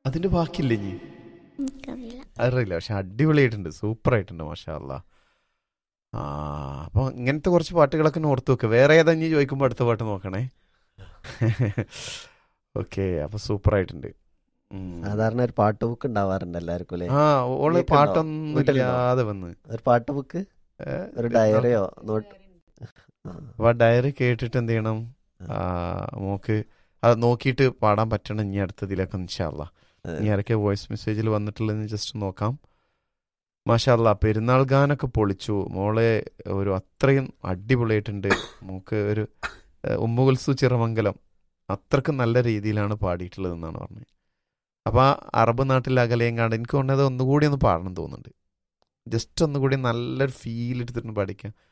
അതിന്റെ ബാക്കിയില്ലേ ഇനി എനിക്കറിയില്ല അറിയില്ല പക്ഷെ അടിപൊളിയായിട്ടുണ്ട് സൂപ്പർ ആയിട്ടുണ്ട് മാഷാ അല്ലാ ആ അപ്പൊ ഇങ്ങനത്തെ കുറച്ച് പാട്ടുകളൊക്കെ ഒന്ന് ഓർത്ത് വെക്കുക വേറെ ഏതാ ഇനി ചോദിക്കുമ്പോൾ അടുത്ത പാട്ട് നോക്കണേ ഓക്കെ അപ്പൊ സൂപ്പർ ആയിട്ടുണ്ട് ഉം. സാധാരണ ഒരു പാട്ട് ബുക്ക് ഉണ്ടാവാറുണ്ട് എല്ലാവർക്കും അല്ലേ ആ ഓള് വീട്ടിലുണ്ടോ? പാട്ടൊന്നും വീട്ടിലുണ്ടോ? ഇല്ലാതെ വന്ന് ഒരു പാട്ട് ബുക്ക് ഏ, ഒരു ഡയറിയോ നോട്ട് ആ. അപ്പൊ ആ ഡയറി കേട്ടിട്ട് എന്ത് ചെയ്യണം ആ, മോക്ക് അത് നോക്കിയിട്ട് പാടാൻ പറ്റണം ഇനി അടുത്തതിലൊക്കെ ഇൻഷാല്ല അതെ. ഇനി ആരൊക്കെ വോയിസ് മെസ്സേജിൽ വന്നിട്ടുള്ളതെന്ന് ജസ്റ്റ് നോക്കാം മാഷാല്ല പെരുന്നാൾ ഗാനൊക്കെ പൊളിച്ചു മോളെ ഒരു അത്രയും അടിപൊളിയായിട്ടുണ്ട് മോക്ക് ഒരു ഏഹ്, ഉമ്മുകുൽസു ചിറമംഗലം അത്രക്കും നല്ല രീതിയിലാണ് പാടിയിട്ടുള്ളത് എന്നാണ് പറഞ്ഞത് അപ്പോൾ ആ അറബ് നാട്ടിൽ അകലെയും കാണാൻ എനിക്ക് തോന്നുന്നത് ഒന്നുകൂടി ഒന്ന് പാടണം തോന്നുന്നുണ്ട് ജസ്റ്റ് ഒന്നുകൂടി നല്ലൊരു ഫീൽ എടുത്തിട്ട് പഠിക്കാം